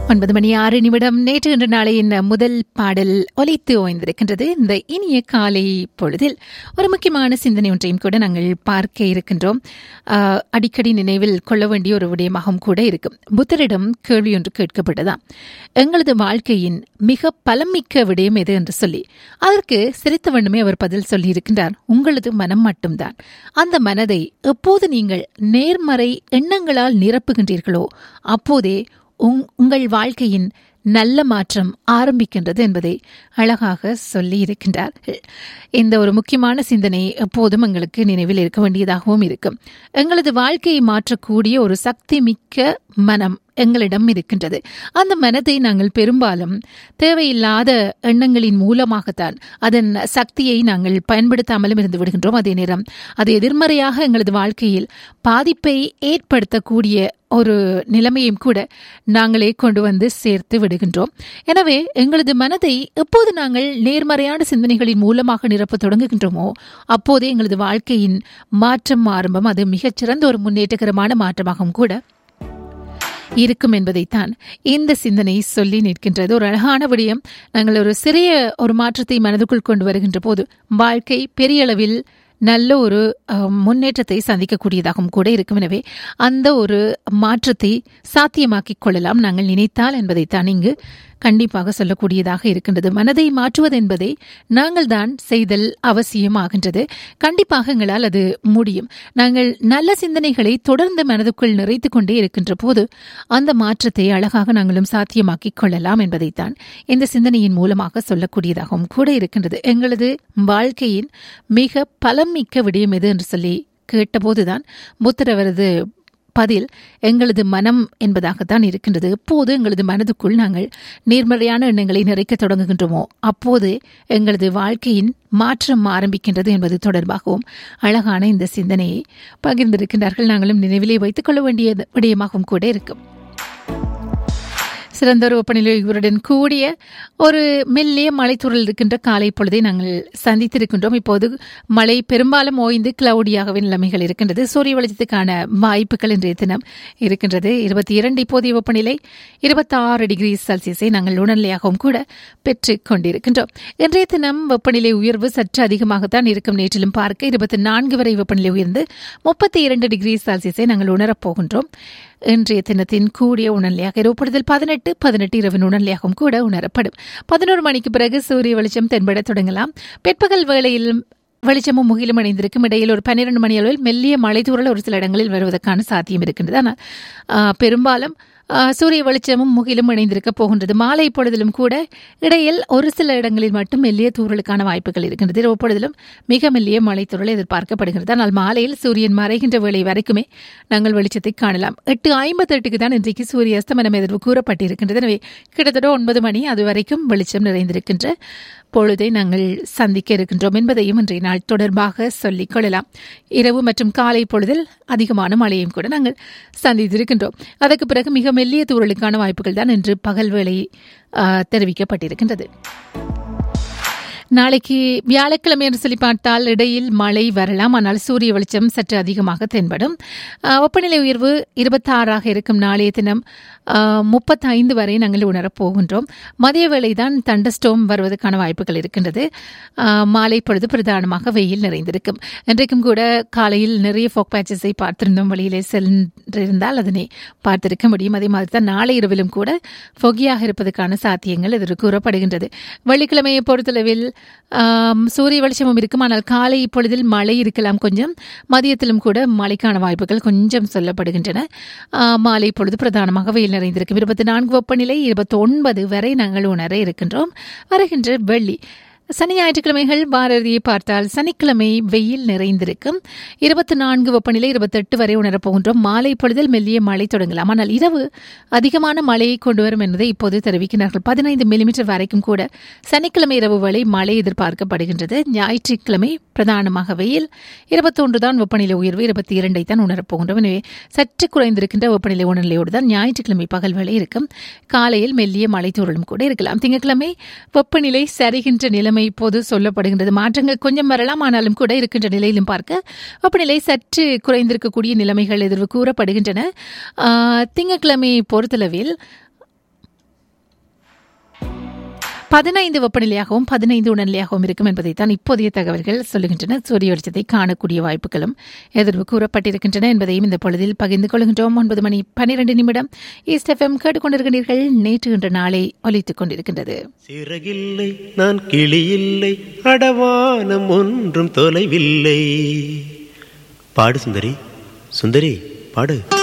ஒன்பது மணி ஆறு நிமிடம் நேற்று இன்று நாளையின் முதல் பாடல் ஒலித்து ஓய்ந்திருக்கின்றது இந்த இனிய காலை பொழுதில் ஒரு முக்கியமான சிந்தனை ஒன்றையும் கூட நாங்கள் பார்க்க இருக்கின்றோம் ஆஹ், அடிக்கடி நினைவில் கொள்ள வேண்டிய ஒரு விடயமாகவும் கூட இருக்கும் புத்தரிடம் கேள்வி ஒன்று கேட்கப்பட்டதாம் எங்களது வாழ்க்கையின் மிக பலமிக்க விடயம் எது என்று சொல்லி அதற்கு சிரித்த வண்ணமே அவர் பதில் சொல்லியிருக்கின்றார் உங்களது மனம் மட்டும்தான் அந்த மனதை எப்போது நீங்கள் நேர்மறை எண்ணங்களால் நிரப்புகின்றீர்களோ அப்போதே உங்- உங்கள் வாழ்க்கையின் நல்ல மாற்றம் ஆரம்பிக்கின்றது என்பதை அழகாக சொல்லி இருக்கின்றார்கள் இந்த ஒரு முக்கியமான சிந்தனை எப்போதும் எங்களுக்கு நினைவில் இருக்க வேண்டியதாகவும் இருக்கும் எங்களது வாழ்க்கையை மாற்றக்கூடிய ஒரு சக்தி மிக்க மனம் எங்களிடம் இருக்கின்றது அந்த மனதை நாங்கள் பெரும்பாலும் தேவையில்லாத எண்ணங்களின் மூலமாகத்தான் அதன் சக்தியை நாங்கள் பயன்படுத்தாமலும் இருந்து விடுகின்றோம் அதே நேரம் அது எதிர்மறையாக எங்களது வாழ்க்கையில் பாதிப்பை ஏற்படுத்தக்கூடிய ஒரு நிலைமையும் கூட நாங்களே கொண்டு வந்து சேர்த்து விடுகின்றோம் எனவே எங்களது மனதை எப்போது நாங்கள் நேர்மறையான சிந்தனைகளின் மூலமாக நிரப்ப தொடங்குகின்றோமோ அப்போதே எங்களது வாழ்க்கையின் மாற்றம் ஆரம்பம் அது மிகச்சிறந்த ஒரு முன்னேற்றகரமான மாற்றமாகவும் கூட இருக்கும் என்பதைத்தான் இந்த சிந்தனை சொல்லி நிற்கின்றது ஒரு அழகான விடயம் நாங்கள் ஒரு சிறிய ஒரு மாற்றத்தை மனதுக்குள் கொண்டு வருகின்ற போது வாழ்க்கை பெரிய அளவில் நல்ல ஒரு அஹ், முன்னேற்றத்தை சந்திக்கக்கூடியதாகவும் கூட இருக்கும் எனவே அந்த ஒரு மாற்றத்தை சாத்தியமாக்கிக் கொள்ளலாம் நாங்கள் நினைத்தால் என்பதைத்தான் இங்கு கண்டிப்பாக சொல்லக்கூடியதாக இருக்கின்றது மனதை மாற்றுவது என்பதை நாங்கள் தான் செய்தல் அவசியமாகின்றது கண்டிப்பாக எங்களால் அது முடியும் நாங்கள் நல்ல சிந்தனைகளை தொடர்ந்து மனதுக்குள் நிறைத்துக் கொண்டே இருக்கின்ற போது அந்த மாற்றத்தை அழகாக நாங்களும் சாத்தியமாக்கிக் கொள்ளலாம் என்பதைத்தான் இந்த சிந்தனையின் மூலமாக சொல்லக்கூடியதாகவும் கூட இருக்கின்றது எங்களது வாழ்க்கையின் மிக பலமிக்க விடயம் எது என்று சொல்லி கேட்டபோதுதான் புத்தர் அவரது பதில் எங்களது மனம் என்பதாகத்தான் இருக்கின்றது எப்போது எங்களது மனதுக்குள் நாங்கள் நேர்மறையான எண்ணங்களை நிறைக்க தொடங்குகின்றோமோ அப்போது எங்களது வாழ்க்கையின் மாற்றம் ஆரம்பிக்கின்றது என்பது தொடர்பாகவும் அழகான இந்த சிந்தனையை பகிர்ந்திருக்கின்றார்கள் நாங்களும் நினைவிலே வைத்துக் கொள்ள வேண்டிய விடயமாகவும் கூட இருக்கும் சிறந்த ஒரு வெப்பநிலை இவருடன் கூடிய ஒரு மெல்லிய மலைத்தூரல் இருக்கின்ற காலை பொழுதை நாங்கள் சந்தித்திருக்கின்றோம் இப்போது மழை பெரும்பாலும் ஓய்ந்து கிளவுடியாகவே நிலைமைகள் இருக்கின்றது சூரிய வெளிச்சத்துக்கான வாய்ப்புகள் இன்றைய தினம் இருக்கின்றது இருபத்தி இரண்டு இப்போதைய வெப்பநிலை இருபத்தி ஆறு டிகிரி செல்சியஸை நாங்கள் உணர்நிலையாகவும் கூட பெற்றுக் கொண்டிருக்கின்றோம் இன்றைய தினம் வெப்பநிலை உயர்வு சற்று அதிகமாகத்தான் இருக்கும் நேற்றிலும் பார்க்க இருபத்தி நான்கு வரை வெப்பநிலை உயர்ந்து முப்பத்தி இரண்டு டிகிரி செல்சியஸை நாங்கள் உணரப் போகின்றோம் இன்றைய தினத்தின் கூடிய உணர்நிலையாக இரவுப்படுதல் பதினெட்டு பதினெட்டு இரவின் உணர்நிலையாகவும் கூட உணரப்படும் பதினோரு மணிக்கு பிறகு சூரிய வெளிச்சம் தென்பட தொடங்கலாம் பிற்பகல் வேளையில் வெளிச்சமும் முகிலும் அடைந்திருக்கும் இடையில் ஒரு பன்னிரண்டு மணி அளவில் மெல்லிய மலைத்தூரல் ஒரு சில இடங்களில் வருவதற்கான சாத்தியம் இருக்கின்றது ஆனால் ஆ, பெரும்பாலும் ஆ, சூரிய வெளிச்சமும் முகிலும் இணைந்திருக்க போகின்றது மாலை பொழுதிலும் கூட இடையில் ஒரு சில இடங்களில் மட்டும் மெல்லிய தூறலுக்கான வாய்ப்புகள் இருக்கின்றது இரவு பொழுதிலும் மிக மெல்லிய மழைத்தூறல் எதிர்பார்க்கப்படுகிறது ஆனால் மாலையில் சூரியன் மறைகின்ற வேளை வரைக்குமே நாங்கள் வெளிச்சத்தை காணலாம் எட்டு ஐம்பத்தெட்டுக்கு தான் இன்றைக்கு சூரிய அஸ்தமனம் எதிர்வு கூறப்பட்டிருக்கின்றது எனவே கிட்டத்தட்ட ஒன்பது மணி அது வரைக்கும் வெளிச்சம் நிறைந்திருக்கின்ற பொழுதை நாங்கள் சந்திக்க இருக்கின்றோம் என்பதையும் இன்றைய நாள் தொடர்பாக சொல்லிக் கொள்ளலாம் இரவு மற்றும் காலை பொழுதில் அதிகமான மழையும் கூட நாங்கள் சந்தித்திருக்கின்றோம் அதற்கு பிறகு மிக மெல்லிய தூறலுக்கான வாய்ப்புகள் தான் இன்று பகல் வேளை ஆ, தெரிவிக்கப்பட்டிருக்கின்றது நாளைக்கு வியாழக்கிழமை என்று சொல்லி பார்த்தால் இடையில் மழை வரலாம் ஆனால் சூரிய வெளிச்சம் சற்று அதிகமாக தென்படும் ஆஹ் வெப்பநிலை உயர்வு இருபத்தாறாக இருக்கும் நாளைய தினம் முப்பத்தைந்து வரை நாங்கள் உணரப் போகின்றோம் மதிய வேளை தான் தண்டஸ்டோம் வருவதற்கான வாய்ப்புகள் இருக்கின்றது ஆஹ் மாலை பொழுது பிரதானமாக வெயில் நிறைந்திருக்கும் இன்றைக்கும் கூட காலையில் நிறைய ஃபோக் பேச்சஸை பார்த்திருந்தோம் வழியிலே சென்றிருந்தால் அதனை பார்த்திருக்க முடியும் அதே மாதிரி தான் நாளை இரவிலும் கூட ஃபொகியாக இருப்பதற்கான சாத்தியங்கள் எதிர் கூறப்படுகின்றது வெள்ளிக்கிழமையை பொறுத்தளவில் ஆம், சூரிய வெளிச்சமும் இருக்கும் ஆனால் காலை இப்பொழுதில் மழை இருக்கலாம் கொஞ்சம் மதியத்திலும் கூட மழைக்கான வாய்ப்புகள் கொஞ்சம் சொல்லப்படுகின்றன ஆ, மாலை பொழுது பிரதானமாக வெயில் நிறைந்திருக்கும் இருபத்தி நான்கு வெப்பநிலை இருபத்தி ஒன்பது வரை நாங்கள் உணர இருக்கின்றோம் வருகின்ற வெள்ளி சனி ஞாயிற்றுக்கிழமைகள் பாரதியை பார்த்தால் சனிக்கிழமை வெயில் நிறைந்திருக்கும் இருபத்தி நான்கு வெப்பநிலை இருபத்தெட்டு வரை உணரப் போகின்றோம் மாலை பொழுதில் மெல்லிய மழை தொடங்கலாம் ஆனால் இரவு அதிகமான மழையை கொண்டு வரும் என்பதை இப்போது தெரிவிக்கிறார்கள் பதினைந்து மில்லிமீட்டர் வரைக்கும் கூட சனிக்கிழமை இரவு வரை மழை எதிர்பார்க்கப்படுகின்றது ஞாயிற்றுக்கிழமை பிரதானமாக வெயில் இருபத்தொன்று தான் வெப்பநிலை உயர்வு இருபத்தி இரண்டை தான் உணரப் போகின்றோம் எனவே சற்று குறைந்திருக்கின்ற வெப்பநிலை உணர்நிலையோடு தான் ஞாயிற்றுக்கிழமை பகல் வேளை இருக்கும் காலையில் மெல்லிய மழை தூறலும் கூட இருக்கலாம் திங்கட்கிழமை வெப்பநிலை சரிகின்ற நிலைமை இப்போது சொல்லப்படுகின்றது மாற்றங்கள் கொஞ்சம் வரலாம் ஆனாலும் கூட இருக்கின்ற நிலையிலும் பார்க்க வெப்பநிலை சற்று குறைந்திருக்கக்கூடிய நிலைமைகள் எதிர்வு கூறப்படுகின்றன ஆஹ், திங்கட்கிழமை பொறுத்தளவில் பதினைந்து வெப்பநிலையாகவும் பதினைந்து உணர்நிலையாகவும் இருக்கும் என்பதைத்தான் இப்போதைய தகவல்கள் சொல்லுகின்றன சூரிய வெளிச்சத்தை காணக்கூடிய வாய்ப்புகளும் எதிர்வு கூறப்பட்டிருக்கின்றன என்பதையும் இந்த பொழுதில் பகிர்ந்து கொள்கின்றோம் ஒன்பது மணி பனிரெண்டு நிமிடம் ஈஸ்ட் எஃப்எம் கேட்டுக்கொண்டிருக்கிறீர்கள் நேற்று இன்று நாளை ஒலித்துக் கொண்டிருக்கின்றது சிறகில்லை நான் கிளியில்லை அடவானம் ஒன்றும் தொலைவில்லை பாடு சுந்தரி சுந்தரி பாடு